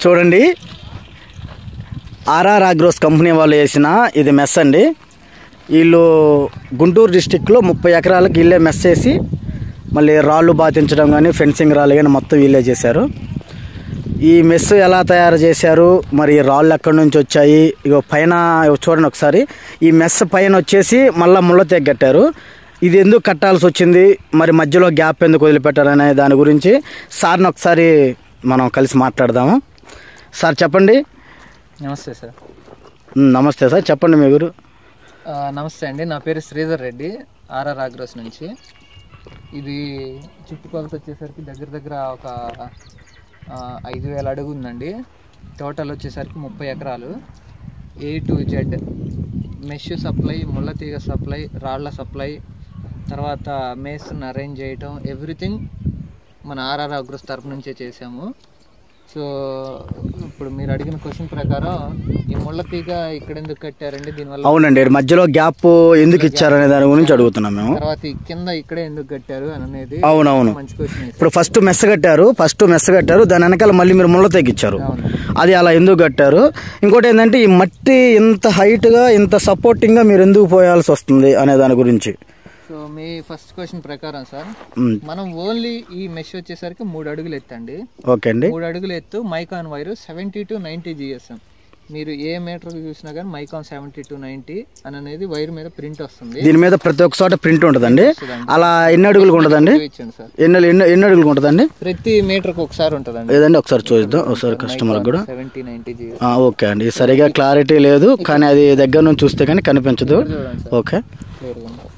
చూడండి RR agros company వాళ్ళు వేసిన ఇది మెస్ అండి వీళ్ళు గుంటూరు డిస్టిక్లో ముప్పై ఎకరాలకు వీళ్ళే మెస్ వేసి మళ్ళీ రాళ్ళు బాతించడం కానీ ఫెన్సింగ్ రాళ్ళు కానీ మొత్తం వీళ్ళే చేశారు ఈ మెస్ ఎలా తయారు చేశారు మరి ఈ రాళ్ళు ఎక్కడి నుంచి వచ్చాయి ఇగో పైన ఇగో చూడండి ఒకసారి ఈ మెస్ పైన వచ్చేసి మళ్ళీ ముళ్ళ తెగ కట్టారు ఇది ఎందుకు కట్టాల్సి వచ్చింది మరి మధ్యలో గ్యాప్ ఎందుకు వదిలిపెట్టారనే దాని గురించి సార్ని ఒకసారి మనం కలిసి మాట్లాడదాము సార్ చెప్పండి నమస్తే సార్ ఉమ్, నమస్తే సార్ చెప్పండి మీ గురు ఆ, నమస్తే అండి నా పేరు శ్రీధర్ రెడ్డి ఆర్ఆర్ ఆగ్రోస్ నుంచి ఇది చుట్టుకొలత వచ్చేసరికి దగ్గర దగ్గర ఒక ఆ, ఐదు వేల అడుగు ఉందండి టోటల్ వచ్చేసరికి ముప్పై ఎకరాలు A to Z mesh supply ముళ్ళతీగ సప్లై రాళ్ల సప్లై తర్వాత మేస్ని అరేంజ్ చేయటం ఎవ్రీథింగ్ మన ఆర్ఆర్ అగ్రోస్ తరపు నుంచే చేసాము సో ఇప్పుడు మీరు అడిగిన క్వశ్చన్ ప్రకారం ఈ ముళ్ళ తీగ ఇక్కడ ఎందుకు కట్టారండి దీనివల్ల అవునండి మధ్యలో గ్యాప్ ఎందుకు ఇచ్చారనే దాని గురించి అడుగుతున్నాం మేము తర్వాత ఈ కింద ఇక్కడే ఎందుకు కట్టారు అని అనేది అవునవును మంచి క్వశ్చన్ ఇప్పుడు ఫస్ట్ మెస్ కట్టారు ఫస్ట్ మెస్ కట్టారు దాని వెనకాల మళ్ళీ మీరు ముళ్ళ తెగిచ్చారు అవును అది అలా ఎందుకు కట్టారు ఇంకోటి ఏంటంటే ఈ మట్టి ఇంత హైట్గా ఇంత సపోర్టింగ్గా మీరు ఎందుకు పోయాల్సి వస్తుంది అనే దాని గురించి సో మీ ఫస్ట్ క్వశ్చన్ ప్రకారం సార్ ఉమ్, మనం ఓన్లీ ఈ మెష్ వచ్చేసరికి మూడు అడుగులు ఎత్తండి ఓకే అండి మూడు అడుగులు ఎత్తు మైకాన్ wire seventy to ninety GSM మీరు ఏ మీటర్ చూసినా కానీ మైకాన్ సెవెంటీ టు నైంటీ అని అనేది వైర్ మీద ప్రింట్ వస్తుంది దీని మీద ప్రతి ఒక్క చోట ప్రింట్ ఉంటుందండి అలా ఎన్ని అడుగులకు ఉంటుందండి ఇచ్చాను సార్ ఎన్ని ఎన్ని ఎన్ని అడుగులకు ఉంటుందండి ప్రతి మీటర్కి ఒకసారి ఉంటుందండి ఏదండి ఒకసారి చూద్దాం ఒకసారి కస్టమర్కి కూడా సెవెంటీ నైంటీ జిఎస్ ఆ, ఓకే అండి సరిగా క్లారిటీ లేదు కానీ అది దగ్గర నుంచి చూస్తే కానీ కనిపించదు చూడండి సార్ ఓకే క్లియర్గా ఉంది.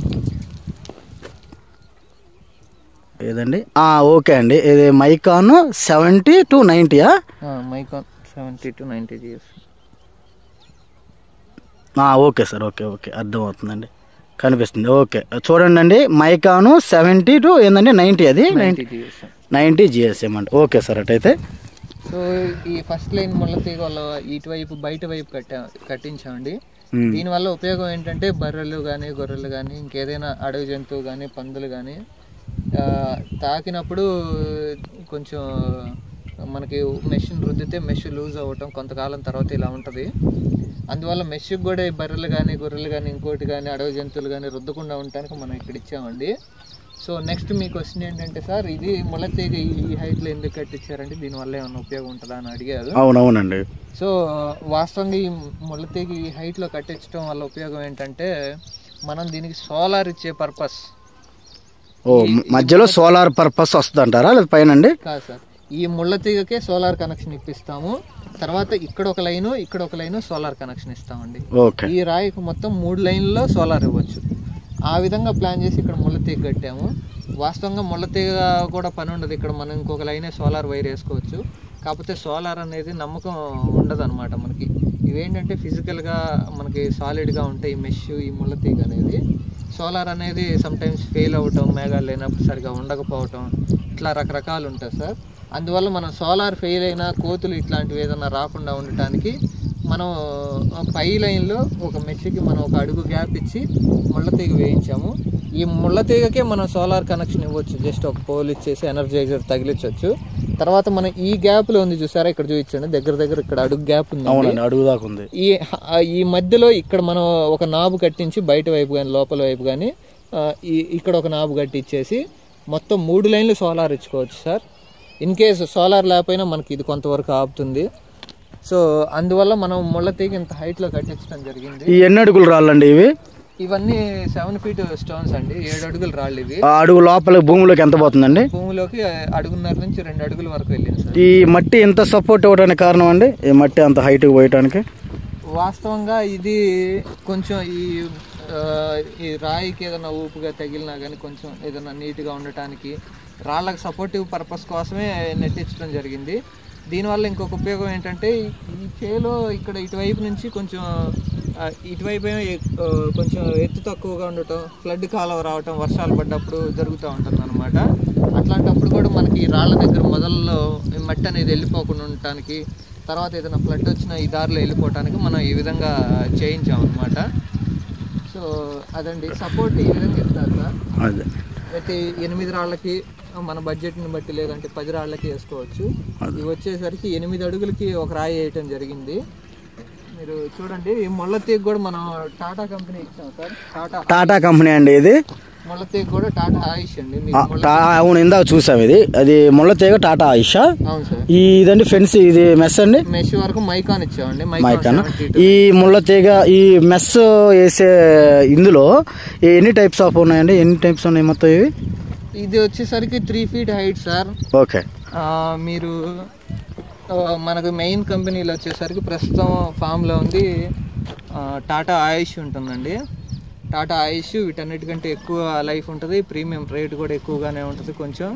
ఏదండి ఆ, ఓకే అండి ఇది మైకాన్ సెవెంటీ టు నైంటీయా ఆ, మైకాన్ seventy to ninety GS okay sir okay okay అర్థమవుతుందండి కనిపిస్తుంది ఓకే చూడండి అండి మైకాను సెవెంటీ టు ఏంటండి నైంటీ అది నైంటీ జిఎస్ నైంటీ జిఎస్ఎం అండి ఓకే సార్ అటైతే సో ఈ ఫస్ట్ లైన్ ముళ్ళ తీగ వల్ల ఇటువైపు బయట వైపు కట్టా కట్టించామండి మ్మ్. దీనివల్ల ఉపయోగం ఏంటంటే బర్రెలు కానీ గొర్రెలు కానీ ఇంకేదైనా అడవి జంతువు కానీ పందులు కానీ తాకినప్పుడు కొంచెం మనకి మెషిన్ రుద్దితే మెష్ లూజ్ అవ్వటం కొంతకాలం తర్వాత ఇలా ఉంటుంది అందువల్ల మెష్కి కూడా ఈ బర్రెలు కానీ గొర్రెలు కానీ ఇంకోటి కానీ అడవి జంతువులు కానీ రుద్దకుండా ఉండటానికి మనం ఇక్కడ ఇచ్చామండి సో నెక్స్ట్ మీ క్వశ్చన్ ఏంటంటే సార్ ఇది ముళ్ళతీగ ఈ హైట్లో ఎందుకు కట్టించారంటే దీనివల్ల ఏమైనా ఉపయోగం ఉంటుందా అని అడిగారు అవునవునండి సో వాస్తవంగా ఈ ముళ్ళతీగ ఈ హైట్లో కట్టించడం వల్ల ఉపయోగం ఏంటంటే మనం దీనికి సోలార్ ఇచ్చే పర్పస్ ఓ మధ్యలో సోలార్ పర్పస్ వస్తుంది అంటారా లేదా పైన అండి కాదు సార్ ఈ ముళ్ళతీగకే సోలార్ కనెక్షన్ ఇప్పిస్తాము తర్వాత ఇక్కడ ఒక లైను ఇక్కడ ఒక లైను సోలార్ కనెక్షన్ ఇస్తామండి ఓకే ఈ రాయికి మొత్తం మూడు లైన్లలో సోలార్ ఇవ్వచ్చు ఆ విధంగా ప్లాన్ చేసి ఇక్కడ ముళ్ళతీగ కట్టాము వాస్తవంగా ముళ్ళతీగ కూడా పని ఉండదు ఇక్కడ మనం ఇంకొక లైనే సోలార్ వైర్ వేసుకోవచ్చు కాకపోతే సోలార్ అనేది నమ్మకం ఉండదు అనమాట మనకి ఇవేంటంటే ఫిజికల్గా మనకి సాలిడ్గా ఉంటాయి ఈ మెష్ ఈ ముళ్ళతీగ అనేది సోలార్ అనేది సమ్టైమ్స్ ఫెయిల్ అవ్వటం మేఘాలు లేనప్పుడు సరిగా ఉండకపోవటం ఇట్లా రకరకాలు ఉంటాయి సార్ అందువల్ల మనం సోలార్ ఫెయిల్ అయినా కోతులు ఇట్లాంటివి ఏదైనా రాకుండా ఉండటానికి మనం ఆ పై లైన్లో ఒక మెషికి మనం ఒక అడుగు గ్యాప్ ఇచ్చి ముళ్ళతీగ వేయించాము ఈ ముళ్ళతీగకే మనం సోలార్ కనెక్షన్ ఇవ్వచ్చు జస్ట్ ఒక పోల్ ఇచ్చేసి ఎనర్జైజర్ తగిలించవచ్చు తర్వాత మనం ఈ గ్యాప్లో ఉంది చూసారా ఇక్కడ చూపించండి దగ్గర దగ్గర ఇక్కడ అడుగు గ్యాప్ ఉంది అవునండి అడుగు దాకా ఉంది ఈ ఆ ఈ మధ్యలో ఇక్కడ మనం ఒక నాబు కట్టించి బయట వైపు కానీ లోపల వైపు కానీ ఈ ఇక్కడ ఒక నాబు కట్టించేసి మొత్తం మూడు లైన్లు సోలార్ ఇచ్చుకోవచ్చు సార్ ఇన్ కేసు సోలార్ లేకపోయినా మనకి ఇది కొంతవరకు ఆపుతుంది సో అందువల్ల మనం ముళ్ళ తీగ ఇంత హైట్లో కట్టించడం జరిగింది ఈ ఎన్ని అడుగులు రాళ్ళండి ఇవి ఇవన్నీ సెవెన్ ఫీట్ స్టోన్స్ అండి ఏడు అడుగులు రాళ్ళు ఇవి ఆ అడుగు లోపల భూమిలోకి ఎంత పోతుందండి భూమిలోకి అడుగున్నర నుంచి రెండు అడుగుల వరకు వెళ్ళింది సార్ ఈ మట్టి ఎంత సపోర్ట్ ఇవ్వడానికి కారణం అండి ఈ మట్టి అంత హైట్కి పోయటానికి వాస్తవంగా ఇది కొంచెం ఈ ఆ, ఈ రాయికి ఏదైనా ఊపుగా తగిలినా కానీ కొంచెం ఏదైనా నీట్గా ఉండటానికి రాళ్ళకి సపోర్టివ్ పర్పస్ కోసమే నెట్టించడం జరిగింది దీనివల్ల ఇంకొక ఉపయోగం ఏంటంటే ఈ- ఈ చేలో ఇక్కడ ఇటువైపు నుంచి కొంచెం ఆ, ఇటువైపు ఏమో ఎక్- ఆ, కొంచెం ఎత్తు తక్కువగా ఉండటం ఫ్లడ్ కాలువ రావటం వర్షాలు పడ్డప్పుడు జరుగుతూ ఉంటుంది అనమాట అట్లాంటప్పుడు కూడా మనకి ఈ రాళ్ళ దగ్గర మొదల్లో ఈ మట్టి అనేది వెళ్ళిపోకుండా ఉండటానికి తర్వాత ఏదైనా ఫ్లడ్ వచ్చినా ఈ దారిలో వెళ్ళిపోవటానికి మనం ఈ విధంగా చేయించాం అనమాట సో అదండి సపోర్ట్ ఈ విధంగా ఇస్తారు సార్ అదే ప్రతి ఎనిమిది రాళ్ళకి మన బడ్జెట్ని బట్టి లేదంటే పది రాళ్ళకి వేసుకోవచ్చు ఇవి వచ్చేసరికి ఎనిమిది అడుగులకి ఒక రాయి వేయటం జరిగింది మీరు చూడండి ఈ ముళ్ళ తీగ కూడా మనం టాటా కంపెనీ ఇచ్చాం సార్ టాటా టాటా కంపెనీ అండి ఇది ముళ్ళ తీగ కూడా టాటా ఆయుష్ అండి మీకు ఆ, ముళ్ళ టా- అవును ఇందాక చూసాం ఇది అది ముళ్ళతీగ టాటా ఆయిషా అవును సార్ ఈ ఇదండి ఫెన్స్ ఇది మెస్ అండి మెష్ వరకు మైకాన్ ఇచ్చామండి మైకాన్ మైకాన్ 72. ఈ ముళ్ళతీగ ఈ మెస్ వేసే ఇందులో ఎన్ని టైప్స్ ఆఫ్ ఉన్నాయండి ఎన్ని టైప్స్ ఉన్నాయి మొత్తం ఇవి ఇది వచ్చేసరికి three feet height sir okay ఆ, మీరు ఆ, మనకు మెయిన్ కంపెనీలో వచ్చేసరికి ప్రస్తుతం ఫామ్లో ఉంది ఆ, టాటా ఆయుష్ ఉంటుందండి టాటా ఆయుష్ వీటన్నిటికంటే ఎక్కువ లైఫ్ ఉంటుంది ప్రీమియం రేట్ కూడా ఎక్కువగానే ఉంటుంది కొంచెం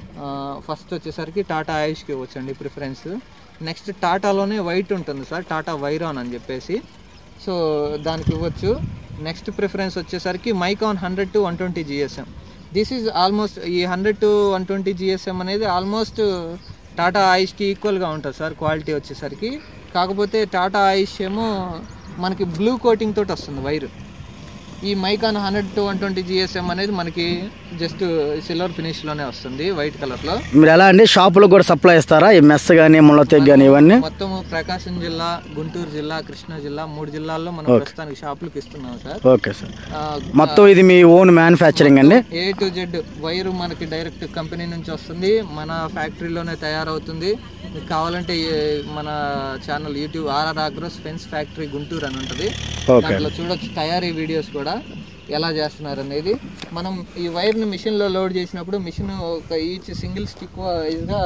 ఫస్ట్ వచ్చేసరికి టాటా ఆయుష్కి ఇవ్వచ్చండి ప్రిఫరెన్స్ నెక్స్ట్ టాటాలోనే వైట్ ఉంటుంది సార్ టాటా వైరాన్ అని చెప్పేసి సో దానికి ఇవ్వచ్చు నెక్స్ట్ ప్రిఫరెన్స్ వచ్చేసరికి micron hundred to one twenty GSM this is almost ఈ hundred to one twenty GSM అనేది ఆల్మోస్ట్ టాటా ఆయిష్కి ఈక్వల్గా ఉంటుంది సార్ క్వాలిటీ వచ్చేసరికి కాకపోతే టాటా ఆయిష్ ఏమో మనకి బ్లూ కోటింగ్ తోటి వస్తుంది వైర్ ఈ micron hundred to one twenty GSM అనేది మనకి జస్ట్ సిల్వర్ ఫినిష్లోనే వస్తుంది వైట్ కలర్లో మీరు ఎలా అండి షాపులకు కూడా సప్లై ఇస్తారా ఈ మెస్ కానీ ముళ్ళతీగ కానీ ఇవన్నీ మొత్తం ప్రకాశం జిల్లా గుంటూరు జిల్లా కృష్ణా జిల్లా మూడు జిల్లాల్లో మనం ప్రస్తుతానికి షాపులకు ఇస్తున్నాం సార్ ఓకే సార్ మొత్తం ఇది మీ ఓన్ మ్యానుఫ్యాక్చరింగ్ అండి ఏ టు జెడ్ వైరు మనకి డైరెక్ట్ కంపెనీ నుంచి వస్తుంది మన ఫ్యాక్టరీలోనే తయారవుతుంది మీకు కావాలంటే ఈ- మన channel YouTube RR Agros fence factory Guntur అని ఉంటుంది ఓకే దాంట్లో చూడొచ్చు తయారీ వీడియోస్ కూడా ఎలా చేస్తున్నారు అనేది మనం ఈ వైర్ని మిషన్లో లోడ్ చేసినప్పుడు మిషన్ ఒక ఈచ్ సింగిల్ స్టిక్ వైజ్గా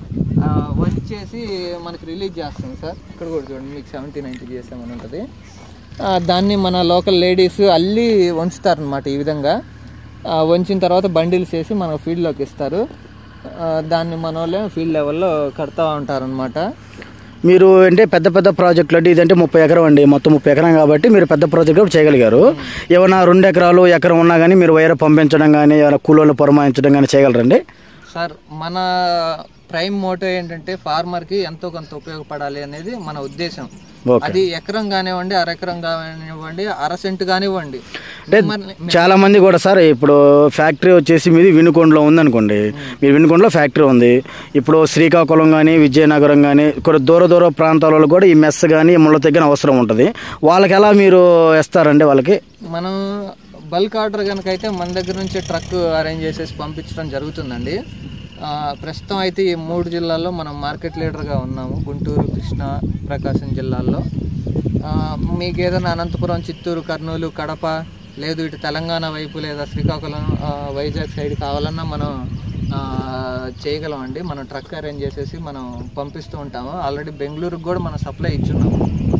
వర్క్ చేసి మనకి రిలీజ్ చేస్తుంది సార్ ఇక్కడ కూడా చూడండి మీకు సెవెంటీ నైన్టీ జిఎస్ఎం అని ఉంటుంది ఆ, దాన్ని మన లోకల్ లేడీస్ అల్లి వంచుతారనమాట ఈ విధంగా ఆ, వంచిన తర్వాత బండిల్స్ చేసి మన ఫీల్డ్లోకి ఇస్తారు ఆ, దాన్ని మన వాళ్ళే ఫీల్డ్ లెవెల్లో కడతా ఉంటారనమాట మీరు అంటే పెద్ద పెద్ద ప్రాజెక్టులు అంటే ఇదంటే ముప్పై ఎకరం అండి మొత్తం ముప్పై ఎకరం కాబట్టి మీరు పెద్ద ప్రాజెక్ట్ కూడా చేయగలిగారు ఏమైనా రెండు ఎకరాలు ఎకరం ఉన్నా కానీ మీరు వైర్ పంపించడం కానీ ఏమైనా కూలీలు పురమాయించడం కానీ చేయగలరండి సార్ మన ప్రైమ్ మోటో ఏంటంటే ఫార్మర్కి ఎంతో కొంత ఉపయోగపడాలి అనేది మన ఉద్దేశం ఓకే అది ఎకరం కానివ్వండి అర ఎకరం కానివ్వండి అర సెంట్ కానివ్వండి మన- చాలా మంది కూడా సార్ ఇప్పుడు ఫ్యాక్టరీ వచ్చేసి మీది వినుకొండలో ఉందనుకోండి మీరు వినుకొండలో ఫ్యాక్టరీ ఉంది ఇప్పుడు శ్రీకాకుళం కానీ విజయనగరం కానీ కొన్ని దూర దూర ప్రాంతాలలో కూడా ఈ మెస్ కానీ ముళ్ళ దగ్గర అవసరం ఉంటుంది వాళ్ళకి ఎలా మీరు ఇస్తారండి వాళ్ళకి మనం బల్క్ ఆర్డర్ కనుక అయితే మన దగ్గర నుంచి ట్రక్ అరేంజ్ చేసేసి పంపించడం జరుగుతుందండి ఆ, ప్రస్తుతం అయితే ఈ మూడు జిల్లాల్లో మనం మార్కెట్ లీడర్గా ఉన్నాము గుంటూరు కృష్ణా ప్రకాశం జిల్లాల్లో ఆ, మీకు ఏదైనా అనంతపురం చిత్తూరు కర్నూలు కడప లేదు ఇటు తెలంగాణ వైపు లేదా శ్రీకాకుళం ఆ, వైజాగ్ సైడ్ కావాలన్నా మనం ఆ, చేయగలం అండి మనం ట్రక్ అరేంజ్ చేసేసి మనం పంపిస్తూ ఉంటాము ఆల్రెడీ బెంగళూరుకు కూడా మనం సప్లై ఇచ్చున్నాము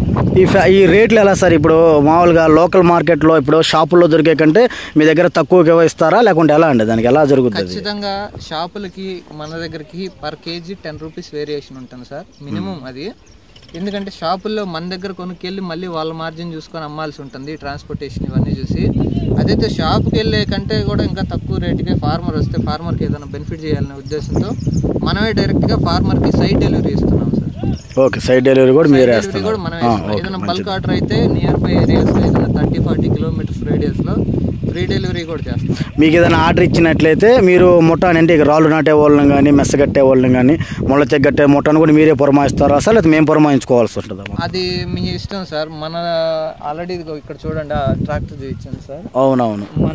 ఈ ఫ్యా ఈ రేట్లు ఎలా సార్ ఇప్పుడు మామూలుగా లోకల్ మార్కెట్లో ఇప్పుడు షాపుల్లో దొరికే కంటే మీ దగ్గర తక్కువకి ఇస్తారా లేకుంటే ఎలా అండి దానికి ఎలా జరుగుతుంది ఖచ్చితంగా షాపులకి మన దగ్గరికి per kg ten rupees variation ఉంటుంది సార్ మినిమం అది ఎందుకంటే షాపుల్లో మన దగ్గర కొనుక్కెళ్ళి మళ్ళీ వాళ్ళ మార్జిన్ చూసుకొని అమ్మాల్సి ఉంటుంది ట్రాన్స్పోర్టేషన్ ఇవన్నీ చూసి అదైతే షాప్కి వెళ్ళే కంటే కూడా ఇంకా తక్కువ రేటుకే ఫార్మర్ వస్తే ఫార్మర్కి ఏదైనా బెనిఫిట్ చేయాలనే ఉద్దేశంతో మనమే డైరెక్ట్గా ఫార్మర్కి సైడ్ డెలివరీ ఇస్తున్నాం సార్ ఓకే సైడ్ డెలివరీ కూడా మీరే డెలివరీ వేస్తున్నారు కూడా మనమే ఇస్తున్నాం ఏదైనా బల్క్ ఆర్డర్ అయితే నియర్ బై ఏరియాస్లో ఏదైనా థర్టీ ఫార్టీ కిలోమీటర్స్ రేడియస్లో ఫ్రీ డెలివరీ కూడా చేస్తాం మీకు ఏదైనా ఆర్డర్ ఇచ్చినట్లయితే మీరు ముఠాని అంటే ఇక రాళ్ళు నాటే వాళ్ళని కానీ మెస్స కట్టే వాళ్ళని కానీ ముళ్ళ తెగ్గట్టే ముఠాను కూడా మీరే పురమాయిస్తారా అసలు అయితే మేము పురమాయించుకోవాల్సి ఉంటుందా అది మీ ఇష్టం సార్ మన ఆల్రెడీ ఇదిగో ఇక్కడ చూడండి ఆ ట్రాక్టర్ చూపించాను సార్ అవునవును మన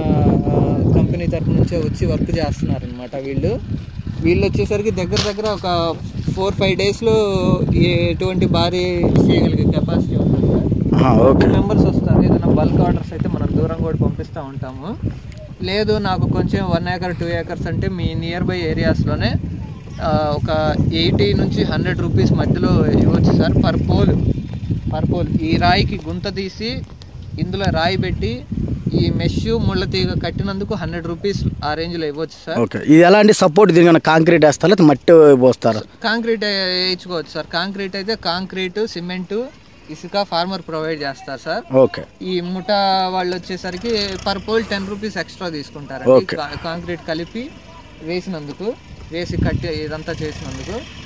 కంపెనీ తరపు నుంచే వచ్చి వర్క్ చేస్తున్నారు అనమాట వీళ్ళు వీళ్ళు వచ్చేసరికి దగ్గర దగ్గర ఒక ఫోర్ ఫైవ్ డేస్లో ఎటువంటి భారీ చేయగలిగే కెపాసిటీ ఉంటుంది సార్ ఆహా, ఓకే మెంబర్స్ వస్తారు ఏదైనా బల్క్ ఆర్డర్స్ అయితే మనం దూరం కూడా పంపిస్తూ ఉంటాము లేదు నాకు కొంచెం వన్ ఏకర్ టూ ఏకర్స్ అంటే మీ నియర్ బై ఏరియాస్లోనే ఒక ఎయిటీ నుంచి హండ్రెడ్ రూపీస్ మధ్యలో ఇవ్వచ్చు sir per pole per pole ఈ రాయికి గుంత తీసి ఇందులో రాయి పెట్టి ఈ మెష్ ముళ్ళ తీగ కట్టినందుకు హండ్రెడ్ రూపీస్ ఆ రేంజ్లో ఇవ్వచ్చు సార్ ఓకే ఇది ఎలా అండి సపోర్ట్ దీనికన్నా కాంక్రీట్ వేస్తారా లేకపోతే మట్టి పోస్తారా కాంక్రీట్ వేయించుకోవచ్చు సార్ కాంక్రీట్ అయితే కాంక్రీట్ సిమెంటు ఇసుక ఫార్మర్ ప్రొవైడ్ చేస్తారు సార్ ఓకే ఈ ముఠా వాళ్ళు వచ్చేసరికి per pole ten rupees extra తీసుకుంటారండి Okay. కా- కాంక్రీట్ కలిపి వేసినందుకు వేసి కట్టి ఇదంతా చేసినందుకు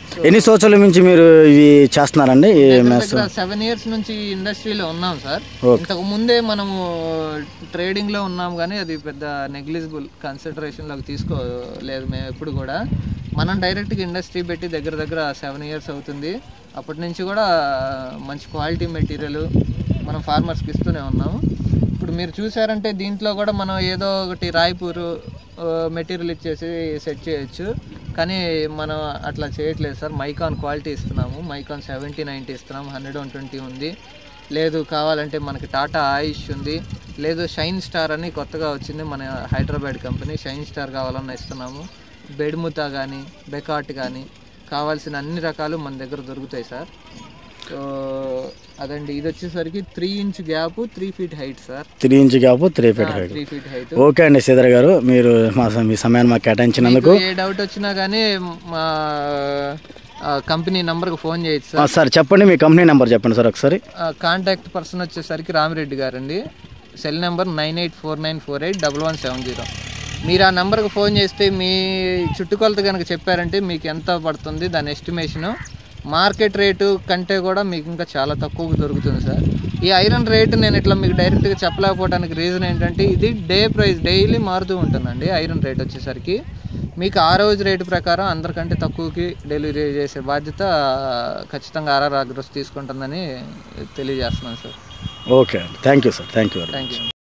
ఎన్ని సంవత్సరాల నుంచి మీరు ఇవి చేస్తున్నారండి ఈ మెస్ సెవెన్ ఇయర్స్ నుంచి ఈ ఇండస్ట్రీలో ఉన్నాం సార్ Okay. ఇంతకు ముందే మనము ట్రేడింగ్ లో ఉన్నాం కానీ అది పెద్ద నెగ్లిజిబుల్ కన్సిడరేషన్ లోకి తీసుకోలేదు మేము ఎప్పుడు కూడా మనం డైరెక్ట్ గా ఇండస్ట్రీ పెట్టి దగ్గర దగ్గర సెవెన్ ఇయర్స్ అవుతుంది అప్పటి నుంచి కూడా మంచి క్వాలిటీ మెటీరియల్ మనం farmers కి ఇస్తూనే ఉన్నాము ఇప్పుడు మీరు చూసారంటే దీంట్లో కూడా మనం ఏదో ఒకటి రాయపూరు మెటీరియల్ ఇచ్చేసి సెట్ చేయొచ్చు కానీ మనం అట్లా చేయట్లేదు సార్ మైకాన్ క్వాలిటీ ఇస్తున్నాము మైకాన్ సెవెంటీ నైంటీ ఇస్తున్నాము హండ్రెడ్ వన్ ట్వంటీ ఉంది లేదు కావాలంటే మనకి టాటా ఆయుష్ ఉంది లేదు షైన్ స్టార్ అని కొత్తగా వచ్చింది మన హైదరాబాద్ కంపెనీ షైన్ స్టార్ కావాలన్నా ఇస్తున్నాము బెడ్ముతా కానీ బెకాట్ కానీ కావాల్సిన అన్ని రకాలు మన దగ్గర దొరుకుతాయి సార్ సో అదండి ఇది వచ్చేసరికి three inch gap three feet height sir three inch gap three feet height three feet height okay అండి శ్రీధర్ గారు మీరు మా మీ సమయాన్ని మాకు కేటాయించినందుకు ఏ డౌట్ వచ్చినా కానీ మా కంపెనీ నంబర్కి ఫోన్ చేయొచ్చు ఆ, సార్ సార్ చెప్పండి మీ కంపెనీ నెంబర్ చెప్పండి సార్ ఒకసారి కాంటాక్ట్ పర్సన్ వచ్చేసరికి రామిరెడ్డి గారండి cell number nine eight four nine four eight double one seven zero మీరు ఆ నెంబర్కి ఫోన్ చేస్తే మీ చుట్టుకొలత కనుక చెప్పారంటే మీకు ఎంత పడుతుంది దాని ఎస్టిమేషను మార్కెట్ రేటు కంటే కూడా మీకు ఇంకా చాలా తక్కువకు దొరుకుతుంది సార్ ఈ ఐరన్ రేటు నేను ఇట్లా మీకు డైరెక్ట్గా చెప్పలేకపోవడానికి రీజన్ ఏంటంటే ఇది డే ప్రైస్ డైలీ మారుతూ ఉంటుందండి ఐరన్ రేట్ వచ్చేసరికి మీకు ఆ రోజు రేటు ప్రకారం అందరికంటే తక్కువకి డెలివరీ చేసే బాధ్యత ఖచ్చితంగా ఆర్ఆర్ అగ్రోస్ తీసుకుంటుందని తెలియజేస్తున్నాను sir okay thank you sir thank you thank you